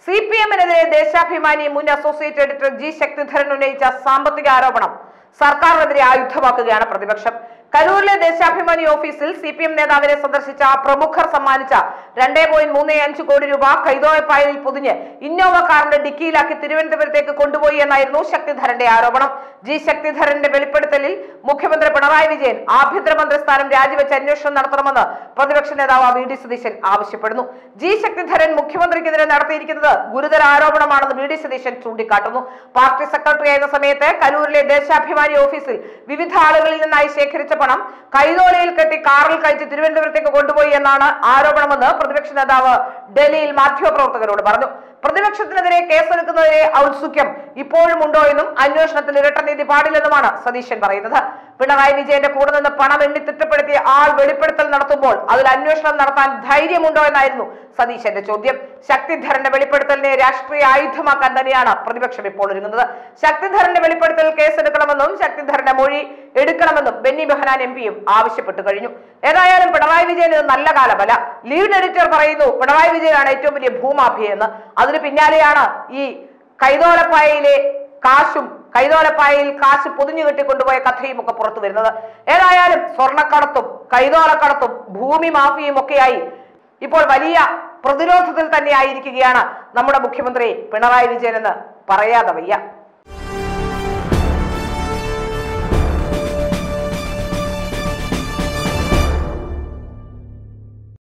C P എമ്മിനെതിരെ Deshabhimani മുൻ associate editor G Sakthidharan ഉന്നയിച്ച സാമ്പത്തിക ആരോപണം സർക്കാരിനെതിരെ ആയുധമാക്കുകയാണ് പ്രതിപക്ഷം കലൂരിലെ ദേശാഭിമാനി ഓഫീസിൽ സി പി എം നേതാവിനെ സന്ദർശിച്ച പ്രമുഖർ സമ്മാനിച്ച രണ്ടേ പോയിന്റ് മൂന്ന് അഞ്ച് കോടി രൂപ കൈതോയപ്പായലിൽ പൊതിഞ്ഞ് ഇന്നോവ കാറിന്റെ ഡിക്കിയിലാക്കി തിരുവനന്തപുരത്തേക്ക് കൊണ്ടുപോയി എന്നായിരുന്നു ശക്തിധരന്റെ ആരോപണം ജി ശക്തിധരന്റെ വെളിപ്പെടുത്തലിൽ മുഖ്യമന്ത്രി പിണറായി വിജയൻ ആഭ്യന്തരമന്ത്രി സ്ഥാനം രാജിവെച്ച് അന്വേഷണം നടത്തണമെന്ന് പ്രതിപക്ഷ നേതാവ് വി ഡി സതീശൻ ആവശ്യപ്പെടുന്നു ജി ശക്തിധരൻ മുഖ്യമന്ത്രിക്കെതിരെ നടത്തിയിരിക്കുന്നത് ഗുരുതര ആരോപണമാണെന്ന് വി ഡി സതീശൻ ചൂണ്ടിക്കാട്ടുന്നു പാർട്ടി സെക്രട്ടറി ആയിരുന്ന സമയത്ത് കലൂരിലെ ദേശാഭിമാനി ഓഫീസിൽ വിവിധ ആളുകളിൽ നിന്നായി ശേഖരിച്ച പണം കൈതോലയിൽ കെട്ടി കാറിൽ കഴിച്ച് തിരുവനന്തപുരത്തേക്ക് കൊണ്ടുപോയി എന്നാണ് ആരോപണമെന്ന് പ്രതിപക്ഷ നേതാവ് ഡൽഹിയിൽ മാധ്യമപ്രവർത്തകരോട് പറഞ്ഞു പ്രതിപക്ഷത്തിനെതിരെ കേസെടുക്കുന്നതിലെ ഔത്സുക്യം ഇപ്പോഴും ഉണ്ടോ എന്നും അന്വേഷണത്തിൽ ഇരട്ട നീതി പാടില്ലെന്നുമാണ് സതീശൻ പറയുന്നത് പിണറായി വിജയന്റെ കൂടെ നിന്ന് പണം എണ്ണി തിട്ടപ്പെടുത്തിയ ആൾ വെളിപ്പെടുത്തൽ നടത്തുമ്പോൾ അതിൽ അന്വേഷണം നടത്താൻ ധൈര്യമുണ്ടോ എന്നായിരുന്നു സതീശന്റെ ചോദ്യം ശക്തിധരന്റെ വെളിപ്പെടുത്തലിനെ രാഷ്ട്രീയ ആയുധമാക്കാൻ തന്നെയാണ് പ്രതിപക്ഷം ഇപ്പോൾ ഒരുങ്ങുന്നത് ശക്തിധരന്റെ വെളിപ്പെടുത്തൽ കേസെടുക്കണമെന്നും ശക്തിധരന്റെ മൊഴി എടുക്കണമെന്നും ബെന്നി ബെഹനാൻ എം പിയും ആവശ്യപ്പെട്ടു കഴിഞ്ഞു ഏതായാലും പിണറായി വിജയൻ ഇത് നല്ല കാലമല്ല ലീഡ് എഡിറ്റർ പറയുന്നു പിണറായി വിജയനാണ് ഏറ്റവും വലിയ ഭൂമാഫിയ എന്ന് അതിന് പിന്നാലെയാണ് ഈ കൈതോലപ്പായയിലെ കാശും കൈതോലപ്പായയിൽ കാശ് പൊതിഞ്ഞു കെട്ടിക്കൊണ്ടുപോയ കഥയും ഒക്കെ പുറത്തു വരുന്നത് ഏതായാലും സ്വർണ്ണക്കടത്തും കൈതോലക്കടത്തും ഭൂമി മാഫിയും ഒക്കെയായി ഇപ്പോൾ വലിയ പ്രതിരോധത്തിൽ തന്നെ ആയിരിക്കുകയാണ് നമ്മുടെ മുഖ്യമന്ത്രി പിണറായി വിജയൻ എന്ന് പറയാതെ വയ്യ